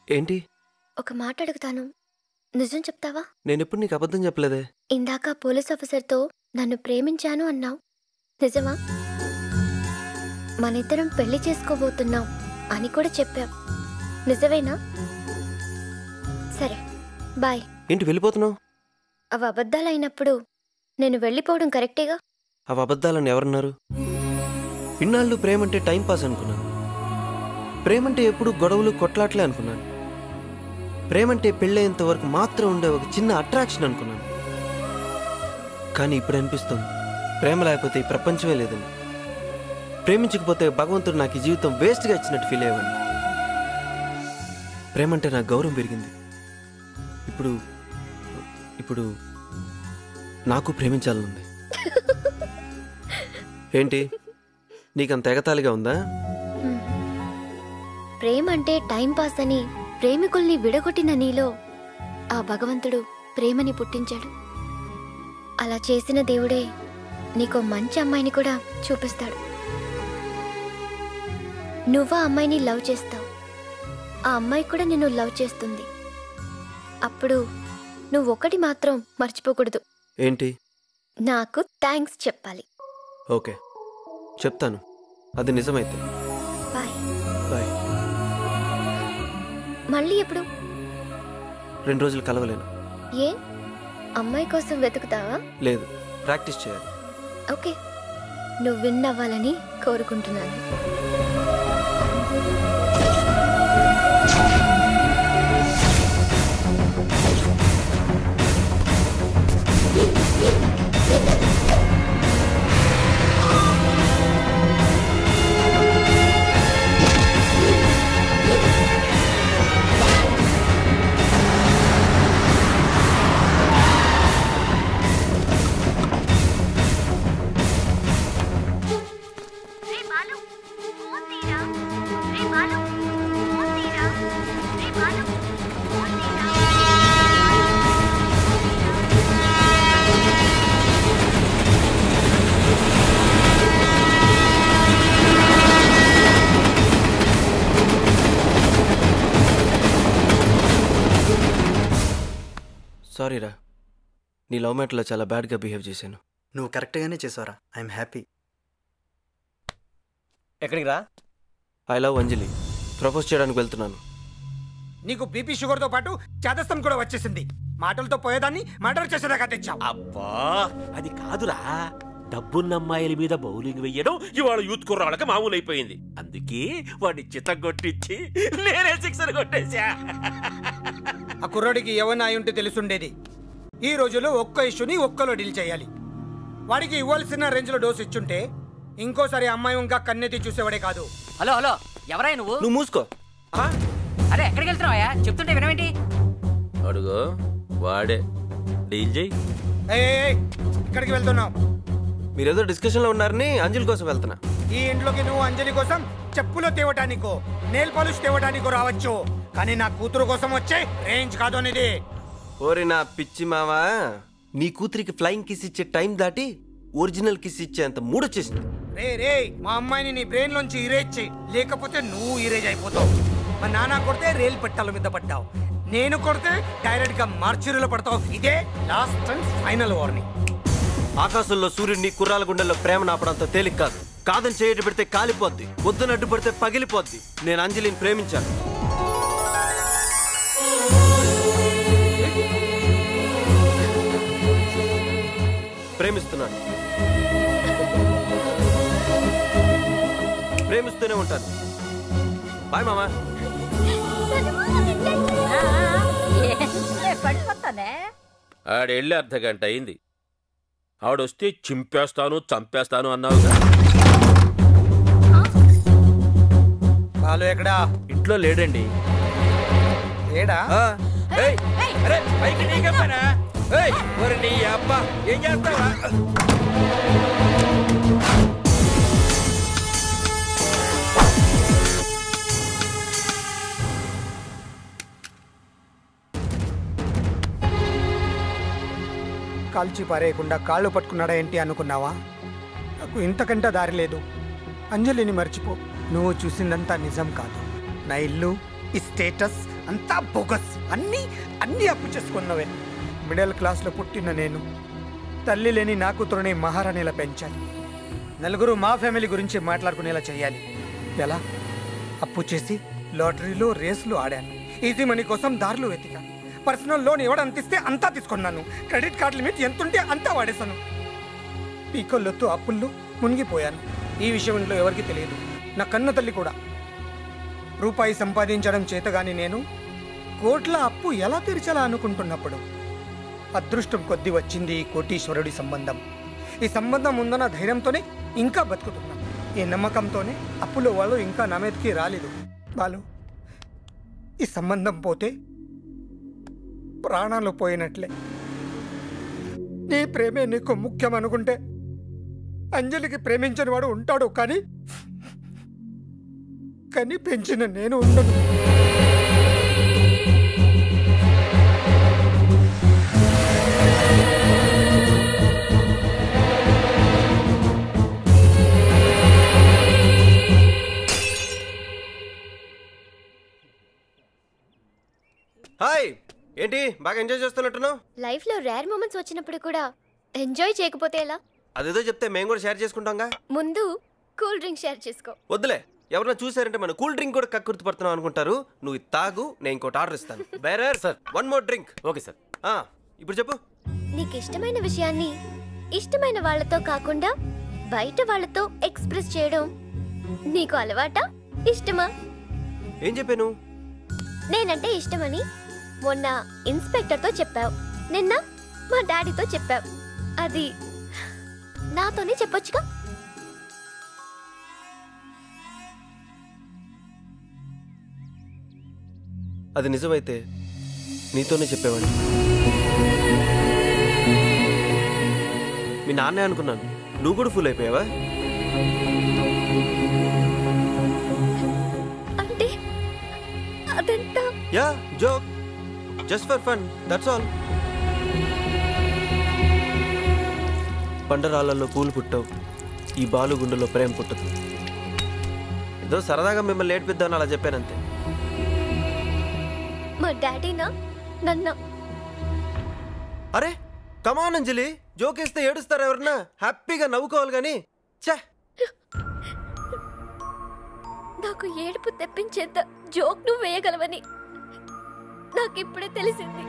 ఏంటి ఒక మాట అడుగుతాను నిజం చెప్తావా నేనెప్పుడు నీకు అబద్ధం చెప్పలేదే ఇందాక పోలీస్ ఆఫీసర్తో నన్ను ప్రేమించాను అన్నావు నిజమా మనిద్దరం పెళ్లి చేసుకోబోతున్నాం అని కూడా చెప్పావు నిజమేనా సరే బాయ్ ఏంటి వెళ్ళిపోతున్నావు అవి అబద్ధాలైనప్పుడు నేను వెళ్ళిపోవడం కరెక్టేగా అవి అబద్ధాలని ఎవరన్నారు ఇన్నాళ్ళు ప్రేమంటే టైం పాస్ అనుకున్నాను ప్రేమంటే ఎప్పుడు గొడవలు కొట్లాట్లే అనుకున్నాను ప్రేమంటే పెళ్ళయ్యేంత వరకు మాత్రం ఉండే ఒక చిన్న అట్రాక్షన్ అనుకున్నాను కానీ ఇప్పుడు అనిపిస్తుంది ప్రేమ లేకపోతే ఈ ప్రపంచమే లేదని ప్రేమించకపోతే భగవంతుడు నాకు ఈ జీవితం వేస్ట్గా ఇచ్చినట్టు ఫీల్ అయ్యేవాడిని ప్రేమంటే నాకు గౌరవం పెరిగింది ఇప్పుడు ఇప్పుడు నాకు ప్రేమించాలనుంది ఏంటి నీకంత ఎగతాళిగా ఉందా హ్మ్. ప్రేమ అంటే టైం పాస్ అని ప్రేమికుల్ని విడగొట్టిన నీలో ఆ భగవంతుడు ప్రేమని పుట్టించాడు అలా చేసిన దేవుడే నీకో మంచి అమ్మాయిని కూడా చూపిస్తాడు నువ్వు ఆ అమ్మాయిని లవ్ చేస్తావు ఆ అమ్మాయి కూడా నిన్ను లవ్ చేస్తుంది అప్పుడు నువ్వు ఒకటి మాత్రం మర్చిపోకూడదు ఏంటి నాకు థ్యాంక్స్ చెప్పాలి ఓకే చెప్తాను అది నిజమైతే బాయ్ బాయ్ మళ్ళీ ఎప్పుడు రెండు రోజులు కలవలేను ఏ అమ్మాయి కోసం వెతుకుతావా లేదు ప్రాక్టీస్ చేయాలి ఓకే నువ్వు విన్ అవ్వాలని కోరుకుంటున్నాను సారీరా నీ లవ్ మ్యాటర్లో చాలా బ్యాడ్గా బిహేవ్ చేశాను నువ్వు కరెక్ట్గానే చేసావురా ఐఎమ్ హ్యాపీ ఎక్కడికి రా ఐ లవ్ అంజలి ప్రపోజ్ చేయడానికి వెళ్తున్నాను నీకు బీపీ షుగర్తో పాటు చేతస్థం కూడా వచ్చేసింది మాటలతో పోయేదాన్ని మర్డర్ చేసేదాకా తెచ్చావు అబ్బా అది కాదురా డబ్బున్న అమ్మాయిల మీద బౌలింగ్ వెయ్యడం ఇవాళ యూత్ కుర్రాళ్ళకి మామూలు అయిపోయింది అందుకే వాడిని చిత్త కొట్టించి నేనే సిక్సర్ కొట్టేశా ఆ కుర్రాడికి ఎవరిని అయి ఉంటే తెలుసుండేది ఈ రోజుల్లో ఒక్క ఇష్యూని ఒక్కలో డీల్ చేయాలి వాడికి ఇవ్వాల్సిన రేంజ్లో డోస్ ఇచ్చుంటే ఇంకోసారి అమ్మాయి ఇంకా కన్నెత్తి చూసేవాడే కాదు హలో హలో ఎవరై నువ్వు నువ్వు మూసుకో అరే ఎక్కడికి వెళ్తున్నావా చెప్తుంటే వినవేంటి అడుగు వాడే డీల్ చేయి ఏయ్, ఏయ్, ఏయ్, ఇక్కడికి వెళ్తున్నావు మీరేదో డిస్కషన్లో ఉన్నారని అంజలి కోసం వెళ్తున్నా ఈ ఇంట్లోకి నువ్వు అంజలి కోసం చెప్పులు తేవటానికో నేల్ పాలిష్ తేవటానికో రావచ్చు కానీ నా కూతురు కోసం వచ్చే రేంజ్ కాదు అనేది ఓరి నా పిచ్చి మావా నీ కూతురికి ఫ్లయింగ్ కిస్ ఇచ్చే టైం దాటి ఒరిజినల్ కిస్ ఇచ్చేంత మూడొచ్చేసింది రే రే మా అమ్మాయిని నీ బ్రెయిన్ లోంచి ఇరేజ్ చేయి లేకపోతే నువ్వు ఇరేజ్ అయిపోతావు మా నాన్న కొడితే రేల్ పెట్టాల మీద పడ్డావు నేను కొడితే డైరెక్ట్ గా మార్చురీలో పడతావు ఇదే లాస్ట్ అండ్ ఫైనల్ వార్నింగ్ ఆకాశంలో సూర్యుడిని కుర్రాల గుండెల్లో ప్రేమ నాపడంత తేలిక కాదు కాదని చేయటి పెడితే కాలిపోద్ది వద్దని అడ్డు పెడితే పగిలిపోద్ది నేను అంజలిని ప్రేమించాను ప్రేమిస్తున్నాను ప్రేమిస్తూనే ఉంటాను బాయ్ మామా పడిపోతానే ఆడెళ్ళి అర్ధ గంట అయింది ఆడొస్తే చింపేస్తాను చంపేస్తాను అన్నావుగా బాలు ఎక్కడా ఇంట్లో లేడండి ఏడా ఏయ్, అరే పైకి నీకే పనా ఏయ్, ఒరి నీ అబ్బా ఏం చేస్తావా కాల్చి పారేయకుండా కాళ్ళు పట్టుకున్నాడా ఏంటి అనుకున్నావా నాకు ఇంతకంటే దారి లేదు అంజలిని మర్చిపో నువ్వు చూసిందంతా నిజం కాదు నా ఇల్లు ఈ స్టేటస్ అంతా బోగస్ అన్నీ అన్నీ అప్పు చేసుకున్నవే మిడిల్ క్లాస్లో పుట్టిన నేను తల్లి లేని నా కూతురుని మహారాణిలా పెంచాలి నలుగురు మా ఫ్యామిలీ గురించి మాట్లాడుకునేలా చేయాలి ఎలా అప్పు చేసి లాటరీలో రేసులు ఆడాను ఈజీ మనీ కోసం దారులు వెతికాను పర్సనల్ లోన్ ఎవడు అంతిస్తే అంతా తీసుకున్నాను క్రెడిట్ కార్డ్ లిమిట్ ఎంతుంటే అంతా వాడేశాను పీకొల్లొత్తు అప్పుల్లో మునిగిపోయాను ఈ విషయం ఇంట్లో ఎవరికీ తెలియదు నా కన్న తల్లి కూడా రూపాయి సంపాదించడం చేతగాని నేను కోట్ల అప్పు ఎలా తీర్చాలా అనుకుంటున్నప్పుడు అదృష్టం కొద్ది వచ్చింది ఈ కోటీశ్వరుడి సంబంధం ఈ సంబంధం ఉందన్న ధైర్యంతోనే ఇంకా బతుకుతున్నా ఈ నమ్మకంతోనే అప్పులో వాళ్ళు ఇంకా నా మీదకి రాలేదు వాళ్ళు ఈ సంబంధం పోతే ప్రాణాలు పోయినట్లే నీ ప్రేమే నీకు ముఖ్యం అనుకుంటే అంజలికి ప్రేమించని వాడు ఉంటాడు కానీ కానీ పెంచిన నేను ఉండను హాయ్ ఏంటి బాగా ఎంజాయ్ చేస్తున్నట్టున్నావు లైఫ్లో రేర్ మూమెంట్స్ వచ్చినప్పుడు కూడా ఎంజాయ్ చేయకపోతే ఎలా అదేదో చెప్తే మేము కూడా షేర్ చేసుకుంటాంగా ముందు కూల్ డ్రింక్ షేర్ చేసుకో వద్దులే ఎవరన్నా చూసారంటే మన కూల్ డ్రింక్ కూడా కక్కుర్తి పడుతున్నావు అనుకుంటారు నువ్వు ఇది తాగు నేను ఇంకోటి ఆర్డర్ ఇస్తాను bearer sir one more drink okay sir ఇప్పుడు చెప్పు నీకు ఇష్టమైన విషయాన్ని ఇష్టమైన వాళ్ళతో కాకుండా బయట వాళ్ళతో ఎక్స్ప్రెస్ చేయడం నీకు అలవాటా ఇష్టమా ఏం చెప్పాను నేనంటే ఇష్టమని మొన్న ఇన్స్పెక్టర్తో చెప్పావు నిన్న మా డాడీతో చెప్పావు అది నాతోనే చెప్పొచ్చుగా అది నిజమైతే నీతోనే చెప్పేవాడిని మీ నాన్నే అనుకున్నాను నువ్వు కూడా ఫుల్ అయిపోయావా అంటే అదంతా yeah joke just for fun that's all పండరాళ్ళల్లో పూలు పుట్టవు ఈ బాలు గుండెలో ప్రేమ పుట్టదు ఏదో సరదాగా మిమ్మల్ని ఏడిపిద్దామని అలా చెప్పానంతే మా డాడీనా నన్ను అరే కమాన్ అంజలి జోకేస్తే ఏడుస్తారు ఎవరన్నా హ్యాపీగా నవ్వుకోవాలి కానీ ఛే నాకు ఏడుపు తెప్పించేంత జోక్ నువ్వు వేయగలవని నాకు ఇప్పుడే తెలిసింది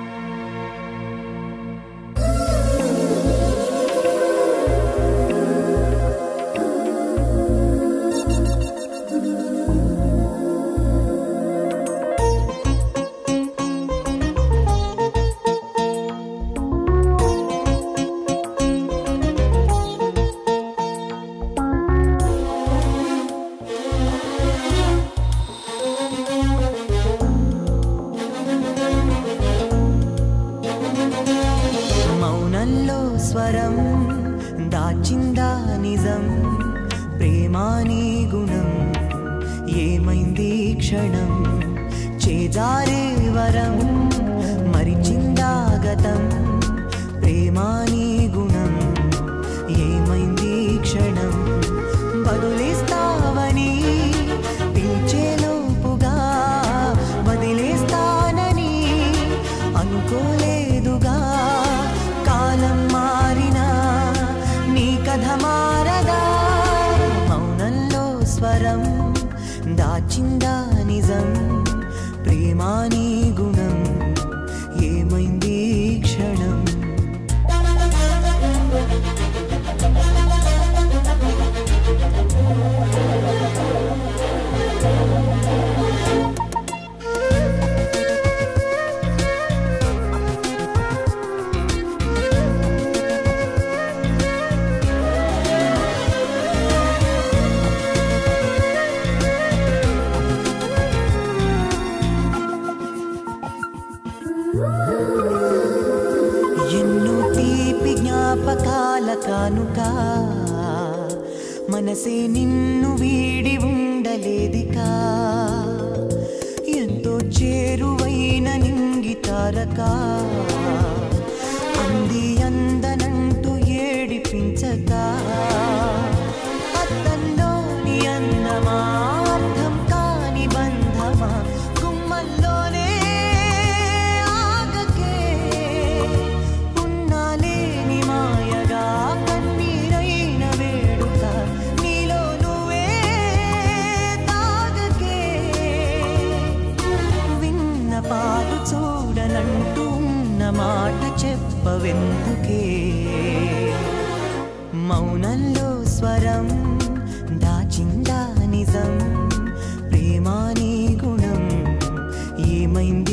మౌనంలో స్వరం దాచిందా నిజం ప్రేమాని గుణం ఏమైంది క్షణం చేజారే వరం మరిచిందా గతం ప్రేమాని గుణం ఏమైంది క్షణం బదులిస్తావని పిలిచేలోపుగా వదిలేస్తానని అనుకోలేదుగా కాలం మారినా నీ కథ మారదా మౌనంలో స్వరం దాచిందా నిజం ప్రేమాని గుణం ఏమైంది క్షణం ఎన్నో తీపి జ్ఞాపకాల కానుక మనసే నిన్ను వీడి ఉండలేదికా ఎంతో చేరువైన నింగి తారక అంది అందనంటూ ఏడిపించక అద్దంలోని అందమా అర్థం కాని బంధమా కళ్ళల్లోనే ఆగకే ఉన్నాలేని మాయగా కన్నీరైన వేడుక నీలో నువ్వే తాగకే విన్న పాలు చూడనంటూ ఉన్న మాట చెప్పవెందుకే మౌనంలో స్వరం దాచిందా నిజం ప్రేమాని గుణం ఏమైంది